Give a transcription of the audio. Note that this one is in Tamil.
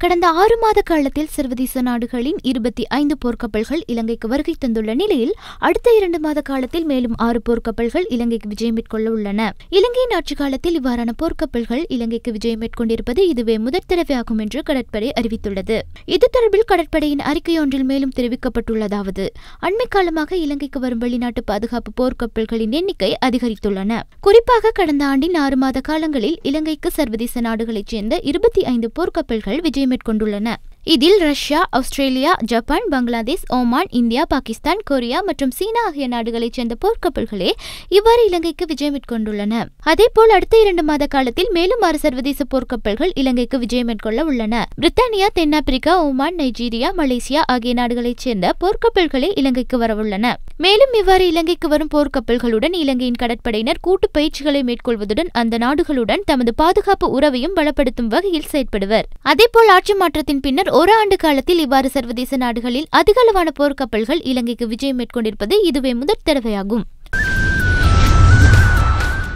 கடந்த ஆறு மாத காலத்தில் சர்வதேச நாடுகளின் இருபத்தி ஐந்து போர்க்கப்பல்கள் இலங்கைக்கு வருகை தந்துள்ள நிலையில் அடுத்த இரண்டு மாத காலத்தில் மேலும் ஆறு போர்க்கப்பல்கள் இலங்கைக்கு விஜயம் மேற்கொள்ள உள்ளன இலங்கையின் ஆட்சி காலத்தில் இவ்வாறான போர்க்கப்பல்கள் இலங்கைக்கு விஜயம் மேற்கொண்டிருப்பது இதுவே முதற் தடவையாகும் என்று கடற்படை அறிவித்துள்ளது இது தொடர்பில் கடற்படையின் அறிக்கை ஒன்றில் மேலும் தெரிவிக்கப்பட்டுள்ளதாவது அண்மை காலமாக இலங்கைக்கு வரும் வெளிநாட்டு பாதுகாப்பு போர்க்கப்பல்களின் எண்ணிக்கை அதிகரித்துள்ளன குறிப்பாக கடந்த ஆண்டின் ஆறு மாத காலங்களில் இலங்கைக்கு சர்வதேச நாடுகளைச் சேர்ந்த இருபத்தி ஐந்து போர்க்கப்பல்கள் விஜயம் மேற்கொண்டுள்ளன இதில் Russia Australia Japan Bangladesh Oman India Pakistan Korea மற்றும் சீனா ஆகிய நாடுகளைச் சேர்ந்த போர்க்கப்பல்களே இவ்வாறு இலங்கைக்கு விஜயம் மேற்கொண்டுள்ளன அதேபோல் அடுத்த இரண்டு மாத காலத்தில் மேலும் ஆறு சர்வதேச போர்க்கப்பல்கள் இலங்கைக்கு விஜயம் மேற்கொள்ள உள்ளன பிரித்தானியா தென்னாப்பிரிக்கா ஓமான் நைஜீரியா மலேசியா ஆகிய நாடுகளைச் சேர்ந்த போர்க்கப்பல்களே இலங்கைக்கு வரவுள்ளன மேலும் இவ்வாறு இலங்கைக்கு வரும் போர்க்கப்பல்களுடன் இலங்கையின் கடற்படையினர் கூட்டு பயிற்சிகளை மேற்கொள்வதுடன் அந்த நாடுகளுடன் தமது பாதுகாப்பு உறவையும் பலப்படுத்தும் வகையில் செயற்படுவர் அதேபோல் ஆட்சி மாற்றத்தின் பின்னர் ஒரு ஆண்டு காலத்தில் இவ்வாறு சர்வதேச நாடுகளில் அதிகளவான போர்க்கப்பல்கள் இலங்கைக்கு விஜயம் மேற்கொண்டிருப்பது இதுவே முதற் தடவையாகும்